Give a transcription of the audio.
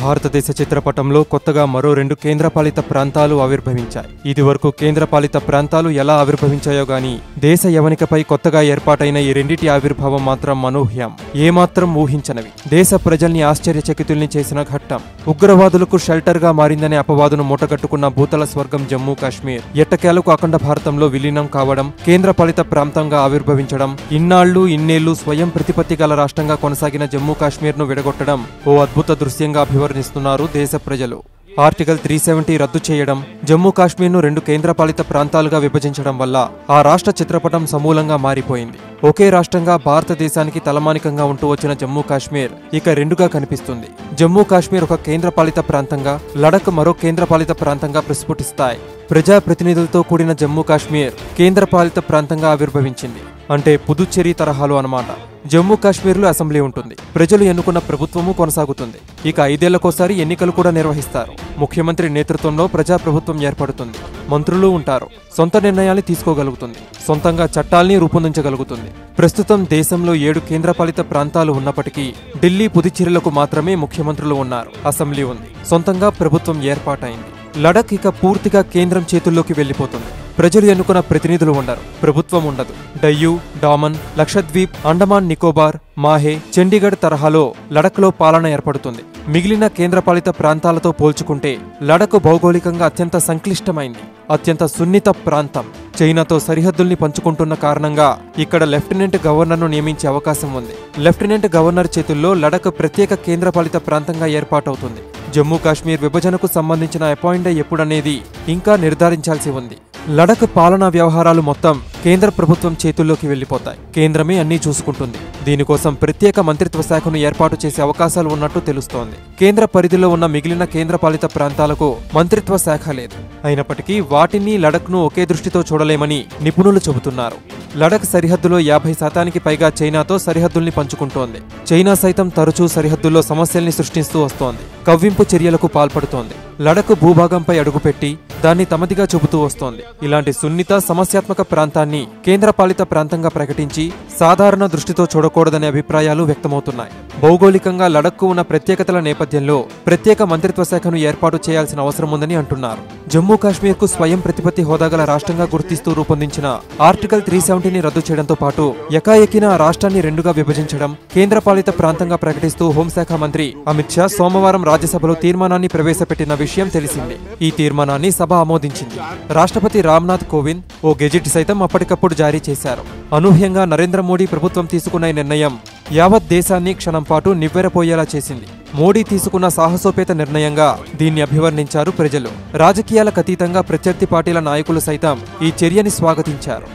భారతదేశ చిత్రపటంలో కొత్తగా మరో రెండు కేంద్రపాలిత ప్రాంతాలు ఆవిర్భవించాయి ఇదివరకు కేంద్రపాలిత ప్రాంతాలు ఎలా ఆవిర్భవించాయో గాని దేశ యవనికపై కొత్తగా ఏర్పాటైన ఈ రెండిటి ఆవిర్భావం మాత్రం అనూహ్యం ఏమాత్రం ఊహించనవి దేశ ప్రజల్ని ఆశ్చర్యచకితుల్ని చేసిన ఘట్టం ఉగ్రవాదులకు షెల్టర్ గా మారిందనే అపవాదును మూటగట్టుకున్న భూతల స్వర్గం జమ్మూ కాశ్మీర్ ఎట్టకేలకు అఖండ భారతంలో విలీనం కావడం కేంద్రపాలిత ప్రాంతంగా ఆవిర్భవించడం ఇన్నాళ్లు ఇన్నేళ్లు స్వయం ప్రతిపత్తి గల రాష్ట్రంగా కొనసాగిన జమ్మూ కాశ్మీర్ ను విడగొట్టడం ఓ అద్భుత దృశ్యంగా అభివర్ణిస్తున్నారు దేశ ప్రజలు ఆర్టికల్ త్రీ సెవెంటీ రద్దు చేయడం జమ్మూ కాశ్మీర్ను రెండు కేంద్రపాలిత ప్రాంతాలుగా విభజించడం వల్ల ఆ రాష్ట్ర చిత్రపటం సమూలంగా మారిపోయింది ఒకే రాష్ట్రంగా భారతదేశానికి తలమానికంగా ఉంటూ వచ్చిన జమ్మూ కాశ్మీర్ ఇక రెండుగా కనిపిస్తుంది జమ్మూ కాశ్మీర్ ఒక కేంద్రపాలిత ప్రాంతంగా లడక్ మరో కేంద్రపాలిత ప్రాంతంగా ప్రస్ఫుటిస్తాయి ప్రజాప్రతినిధులతో కూడిన జమ్మూ కాశ్మీర్ కేంద్రపాలిత ప్రాంతంగా ఆవిర్భవించింది అంటే పుదుచ్చేరి తరహాలో అన్నమాట జమ్మూ కాశ్మీర్లో అసెంబ్లీ ఉంటుంది ప్రజలు ఎన్నుకున్న ప్రభుత్వము కొనసాగుతుంది ఇక ఐదేళ్లకోసారి ఎన్నికలు కూడా నిర్వహిస్తారు ముఖ్యమంత్రి నేతృత్వంలో ప్రజాప్రభుత్వం ఏర్పడుతుంది మంత్రులు ఉంటారు సొంత నిర్ణయాలు తీసుకోగలుగుతుంది సొంతంగా చట్టాల్ని రూపొందించగలుగుతుంది ప్రస్తుతం దేశంలో ఏడు కేంద్రపాలిత ప్రాంతాలు ఉన్నప్పటికీ ఢిల్లీ పుదుచ్చేరిలకు మాత్రమే ముఖ్యమంత్రులు ఉన్నారు అసెంబ్లీ ఉంది సొంతంగా ప్రభుత్వం ఏర్పాటైంది లడక్ ఇక పూర్తిగా కేంద్రం చేతుల్లోకి వెళ్లిపోతుంది ప్రజలు ఎన్నుకున్న ప్రతినిధులు ఉండరు ప్రభుత్వం ఉండదు డయ్యూ డామన్ లక్షద్వీప్ అండమాన్ నికోబార్ మాహే చండీగఢ్ తరహాలో లడఖ్లో పాలన ఏర్పడుతుంది మిగిలిన కేంద్రపాలిత ప్రాంతాలతో పోల్చుకుంటే లడక్ భౌగోళికంగా అత్యంత సంక్లిష్టమైంది అత్యంత సున్నిత ప్రాంతం చైనాతో సరిహద్దుల్ని పంచుకుంటున్న కారణంగా ఇక్కడ లెఫ్టినెంట్ గవర్నర్ను నియమించే అవకాశం ఉంది లెఫ్టినెంట్ గవర్నర్ చేతుల్లో లడక్ ప్రత్యేక కేంద్రపాలిత ప్రాంతంగా ఏర్పాటవుతుంది జమ్మూ కాశ్మీర్ విభజనకు సంబంధించిన అపాయింట్ ఎప్పుడనేది ఇంకా నిర్ధారించాల్సి ఉంది లడక్ పాలనా వ్యవహారాలు మొత్తం కేంద్ర ప్రభుత్వం చేతుల్లోకి వెళ్లిపోతాయి కేంద్రమే అన్నీ చూసుకుంటుంది దీనికోసం ప్రత్యేక మంత్రిత్వ శాఖను ఏర్పాటు చేసే అవకాశాలు ఉన్నట్టు తెలుస్తోంది కేంద్ర పరిధిలో ఉన్న మిగిలిన కేంద్రపాలిత ప్రాంతాలకు మంత్రిత్వ శాఖ లేదు అయినప్పటికీ వాటిని లడఖ్ను ఒకే దృష్టితో చూడలేమని నిపుణులు చెబుతున్నారు లడక్ సరిహద్దులో యాభై శాతానికి పైగా చైనాతో సరిహద్దుల్ని పంచుకుంటోంది చైనా సైతం తరచూ సరిహద్దుల్లో సమస్యల్ని సృష్టిస్తూ వస్తోంది కవ్వింపు చర్యలకు పాల్పడుతోంది లడక్ భూభాగంపై అడుగుపెట్టి దాన్ని తమదిగా చెబుతూ వస్తోంది ఇలాంటి సున్నిత సమస్యాత్మక ప్రాంతాన్ని కేంద్రపాలిత ప్రాంతంగా ప్రకటించి సాధారణ దృష్టితో చూడకూడదనే అభిప్రాయాలు వ్యక్తమవుతున్నాయి భౌగోళికంగా లడక్కు ఉన్న ప్రత్యేకతల నేపథ్యంలో ప్రత్యేక మంత్రిత్వ శాఖను ఏర్పాటు చేయాల్సిన అవసరం ఉందని అంటున్నారు జమ్మూ కాశ్మీర్కు స్వయం ప్రతిపత్తి హోదాగల రాష్ట్రంగా గుర్తిస్తూ రూపొందించిన ఆర్టికల్ త్రీ సెవెంటీని రద్దు చేయడంతో పాటు ఎకాఎకిన ఆ రాష్ట్రాన్ని రెండుగా విభజించడం కేంద్రపాలిత ప్రాంతంగా ప్రకటిస్తూ హోంశాఖ మంత్రి అమిత్ షా సోమవారం రాజ్యసభలో తీర్మానాన్ని ప్రవేశపెట్టిన విషయం తెలిసిందే ఈ తీర్మానాన్ని సభ ఆమోదించింది రాష్ట్రపతి రామ్నాథ్ కోవింద్ ఓ గెజిట్ సైతం అప్పటికప్పుడు జారీ చేశారు అనూహ్యంగా నరేంద్ర మోడీ ప్రభుత్వం తీసుకున్న ఈ నిర్ణయం యావత్ దేశాన్ని క్షణం పాటు నివ్వెరపోయేలా చేసింది మోడీ తీసుకున్న సాహసోపేత నిర్ణయంగా దీన్ని అభివర్ణించారు ప్రజలు రాజకీయాలకు అతీతంగా ప్రత్యర్థి పార్టీల నాయకులు సైతం ఈ చర్యని స్వాగతించారు